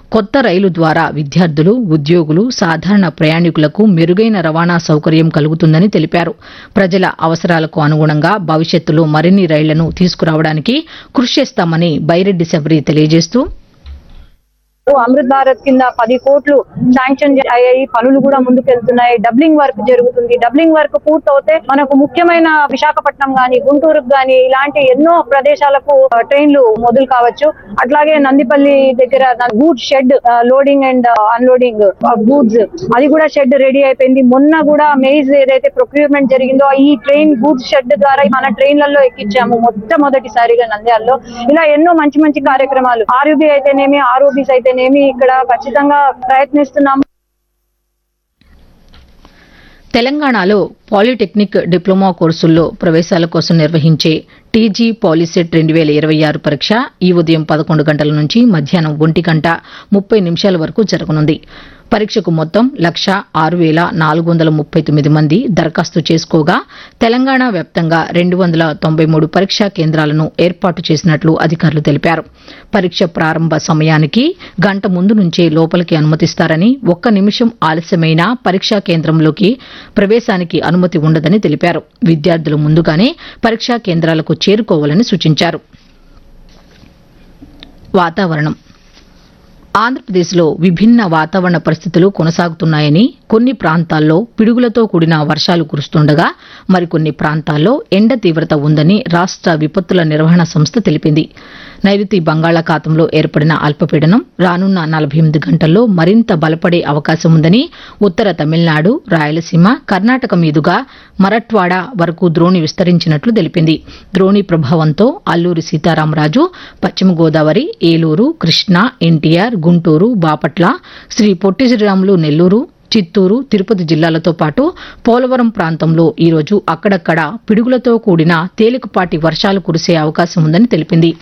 కొత్త రైలు ద్వారా విద్యార్థులు ఉద్యోగులు సాధారణ ప్రయాణికులకు మెరుగైన రవాణా సౌకర్యం కలుగుతుందని తెలిపారు ప్రజల అవసరాలకు అనుగుణంగా భవిష్యత్తులో మరిన్ని రైళ్లను తీసుకురావడానికి కృషి చేస్తామని బైరెడ్డి శబరి తెలియజేస్తూ అమృత్ భారత్ కింద పది కోట్లు శాంక్షన్ అయ్యాయి పనులు కూడా ముందుకెళ్తున్నాయి డబ్లింగ్ వర్క్ జరుగుతుంది డబ్లింగ్ వర్క్ పూర్తవుతే మనకు ముఖ్యమైన విశాఖపట్నం గాని గుంటూరుకు గాని ఇలాంటి ఎన్నో ప్రదేశాలకు ఆ, ట్రైన్లు మొదలు కావచ్చు అట్లాగే నందిపల్లి దగ్గర goods shed loading and unloading goods అది కూడా షెడ్ రెడీ అయిపోయింది మొన్న కూడా మెయిజ్ ఏదైతే ప్రొక్యూర్మెంట్ జరిగిందో ఈ ట్రైన్ గూడ్స్ షెడ్ ద్వారా మన ట్రైన్లలో ఎక్కించాము మొట్టమొదటిసారిగా నంద్యాలలో ఇలా ఎన్నో మంచి మంచి కార్యక్రమాలు ఆర్యూబీ అయితేనేమి ఆర్ఓబీస్ అయితేనేమి ఇక్కడ ఖచ్చితంగా ప్రయత్నిస్తున్నాము తెలంగాణలో పాలిటెక్నిక్ డిప్లొమా కోర్సుల్లో ప్రవేశాల కోసం నిర్వహించే టీజీ పాలిసెట్ రెండు వేల ఇరవై ఆరు పరీక్ష ఈ ఉదయం పదకొండు గంటల నుంచి మధ్యాహ్నం ఒంటి గంట ముప్పై నిమిషాల వరకు జరగనుంది పరీక్షకు మొత్తం లక్ష ఆరు వేల నాలుగు వందల ముప్పై తొమ్మిది మంది దరఖాస్తు చేసుకోగా తెలంగాణ వ్యాప్తంగా రెండు వందల తొంభై మూడు పరీక్షా కేంద్రాలను ఏర్పాటు చేసినట్లు అధికారులు తెలిపారు పరీక్ష ప్రారంభ సమయానికి గంట ముందు నుంచే లోపలికి అనుమతిస్తారని ఒక్క నిమిషం ఆలస్యమైనా పరీక్షా కేంద్రంలోకి ప్రవేశానికి అనుమతి ఉండదని తెలిపారు విద్యార్థులు ముందుగానే పరీక్షా కేంద్రాలకు చేరుకోవాలని సూచించారు వాతావరణం ఆంధ్రప్రదేశ్లో విభిన్న వాతావరణ పరిస్థితులు కొనసాగుతున్నాయని కొన్ని ప్రాంతాల్లో పిడుగులతో కూడిన వర్షాలు కురుస్తుండగా మరికొన్ని ప్రాంతాల్లో ఎండ తీవ్రత ఉందని రాష్ట విపత్తుల నిర్వహణ సంస్థ తెలిపింది నైరుతి బంగాళాఖాతంలో ఏర్పడిన అల్పపీడనం రానున్న నలభై ఎనిమిది గంటల్లో మరింత బలపడే అవకాశం ఉందని ఉత్తర తమిళనాడు రాయలసీమ కర్ణాటక మీదుగా మరట్వాడ వరకు ద్రోణి విస్తరించినట్లు తెలిపింది ద్రోణి ప్రభావంతో అల్లూరి సీతారామరాజు పశ్చిమ గోదావరి ఏలూరు కృష్ణా ఎన్టీఆర్ గుంటూరు బాపట్ల శ్రీ పొట్టి శ్రీరాములు నెల్లూరు చిత్తూరు తిరుపతి జిల్లాలతో పాటు పోలవరం ప్రాంతంలో ఈరోజు అక్కడక్కడ పిడుగులతో కూడిన తేలికపాటి వర్షాలు కురిసే అవకాశం ఉందని తెలిపింది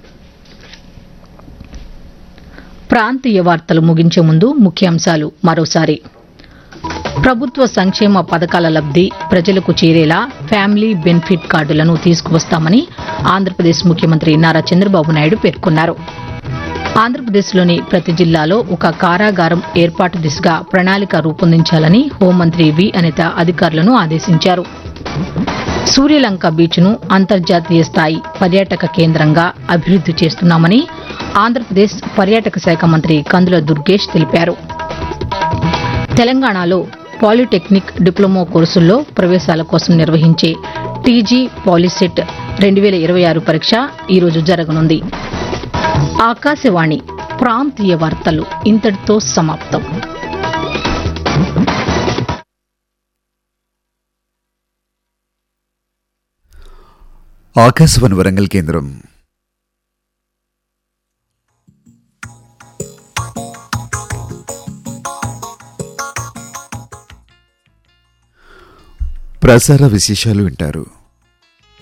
ప్రాంతీయ వార్తలు ముగించే ముందు ముఖ్యాంశాలు మరోసారి ప్రభుత్వ సంక్షేమ పథకాల లబ్ది ప్రజలకు చేరేలా ఫ్యామిలీ బెనిఫిట్ కార్డులను తీసుకువస్తామని ఆంధ్రప్రదేశ్ ముఖ్యమంత్రి నారా చంద్రబాబు నాయుడు పేర్కొన్నారు ఆంధ్రప్రదేశ్లోని ప్రతి జిల్లాలో ఒక కారాగారం ఏర్పాటు దిశగా ప్రణాళిక రూపొందించాలని హోంమంత్రి వి అనిత అధికారులను ఆదేశించారు సూర్యలంక బీచ్ను అంతర్జాతీయ స్థాయి పర్యాటక కేంద్రంగా అభివృద్ది చేస్తున్నామని ఆంధ్రప్రదేశ్ పర్యాటక శాఖ మంత్రి కందుల దుర్గేష్ తెలిపారు తెలంగాణలో పాలిటెక్నిక్ డిప్లొమా కోర్సుల్లో ప్రవేశాల కోసం నిర్వహించే టీజీ పాలిసెట్ రెండు వేల ఇరవై ఆరు పరీక్ష ఈరోజు జరగనుంది ఆకాశవాణి ప్రాంతీయ వార్తలు ఇంతటితో సమాప్తం ఆకాశవాణి వరంగల్ కేంద్రం ప్రసార విశేషాలు వింటారు